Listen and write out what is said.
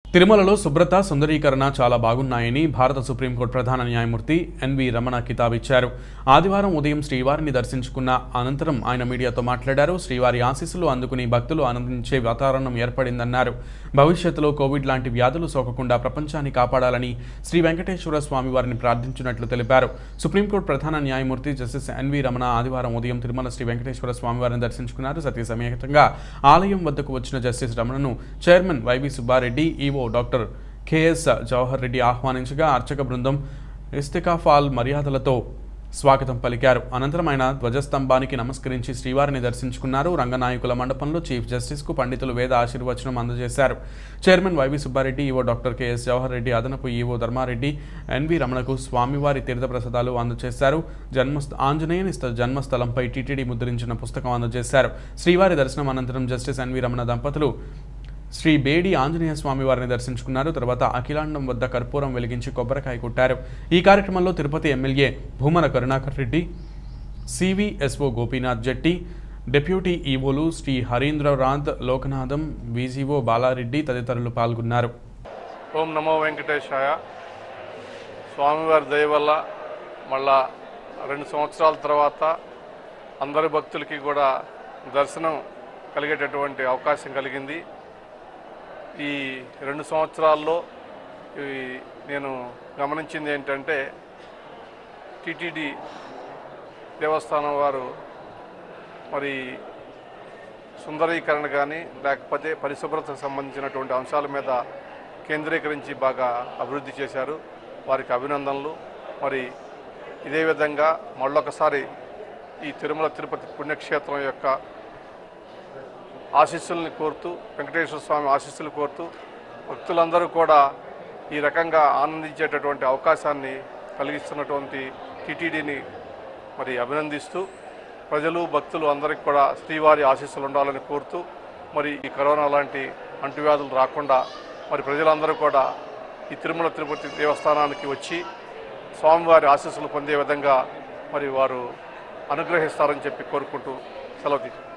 తిరుమలలో శుభ్రత సుందరీకరణ చాలా బాగున్నాయని భారత సుప్రీంకోర్టు ప్రధాన న్యాయమూర్తి ఎన్వి రమణ కితాబిచ్చారు ఆదివారం ఉదయం శ్రీవారిని దర్శించుకున్న అనంతరం ఆయన మీడియాతో మాట్లాడారు శ్రీవారి ఆశీస్సులు అందుకుని భక్తులు ఆనందించే వాతావరణం ఏర్పడిందన్నారు భవిష్యత్తులో కోవిడ్ లాంటి వ్యాధులు సోకకుండా ప్రపంచాన్ని కాపాడాలని శ్రీ వెంకటేశ్వర స్వామి వారిని ప్రార్థించినట్లు తెలిపారు సుప్రీంకోర్టు ప్రధాన న్యాయమూర్తి జస్టిస్ ఎన్వి రమణ ఆదివారం ఉదయం తిరుమల శ్రీ వెంకటేశ్వర స్వామి వారిని దర్శించుకున్నారు సతీ సమేతంగా ఆలయం వద్దకు వచ్చిన జస్టిస్ రమణను chairman Y V Subbareddy EO doctor K S Jawahar Reddy ఆహ్వానించగా అర్చక బృందం ఇస్తికాఫాల్ మర్యాదలతో స్వాగతం పలికారు అనంతరం ఆయన ధ్వజస్తంభానికి నమస్కరించి శ్రీవారిని దర్శించుకున్నారు రంగనాయకుల మండపంలో చీఫ్ జస్టిస్కు పండితులు వేద ఆశీర్వచనం అందజేశారు chairman Y V Subbareddy EO doctor K S Jawahar Reddy అదనపు ఈవో ధర్మారెడ్డి ఎన్వి రమణకు స్వామివారి తీర్థప్రసాదాలు అందజేశారు జన్మస్థ ఆంజనేయుని స్థ- జన్మస్థలంపై టీటీడీ ముద్రించిన పుస్తకం అందజేశారు శ్రీవారి దర్శనం అనంతరం జస్టిస్ ఎన్వి రమణ దంపతులు శ్రీ బేడి ఆంజనేయ స్వామి వారిని దర్శించుకున్నారు తర్వాత అఖిలాండం వద్ద కర్పూరం వెలిగించి కొబ్బరికాయ కొట్టారు ఈ కార్యక్రమంలో Tirupati MLA Bhumana Karunakar Reddy CVSO Gopinath Jatti deputy ఈవోలు శ్రీ హరీంద్రనాథ్ లోకనాథం విజిఓ బాలారెడ్డి తదితరులు పాల్గొన్నారు ఓం నమో వెంకటేశాయ స్వామివారి దయ వల్ల మళ్ళా రెండు సంవత్సరాల తర్వాత అందరి భక్తులకి కూడా దర్శనం కలిగేటటువంటి అవకాశం కలిగింది ఈ రెండు సంవత్సరాల్లో ఈ నేను గమనించింది ఏంటంటే టిటిడి దేవస్థానం వారు మరి సుందరీకరణ కానీ లేకపోతే పరిశుభ్రతకు సంబంధించినటువంటి అంశాల మీద కేంద్రీకరించి బాగా అభివృద్ధి చేశారు వారికి అభినందనలు మరి ఇదే విధంగా మళ్ళొకసారి ఈ తిరుమల తిరుపతి పుణ్యక్షేత్రం యొక్క ఆశీస్సుల్ని కోరుతూ వెంకటేశ్వర స్వామి ఆశీస్సులు కోరుతూ భక్తులందరూ కూడా ఈ రకంగా ఆనందించేటటువంటి అవకాశాన్ని కలిగిస్తున్నటువంటి టీటీడీని మరి అభినందిస్తూ ప్రజలు భక్తులు అందరికీ కూడా శ్రీవారి ఆశీస్సులు ఉండాలని కోరుతూ మరి ఈ కరోనా లాంటి అంటువ్యాధులు రాకుండా మరి ప్రజలందరూ కూడా ఈ తిరుమల తిరుపతి దేవస్థానానికి వచ్చి స్వామివారి ఆశీస్సులు పొందే విధంగా మరి వారు అనుగ్రహిస్తారని చెప్పి కోరుకుంటూ సెలవు తీసుకుంటాను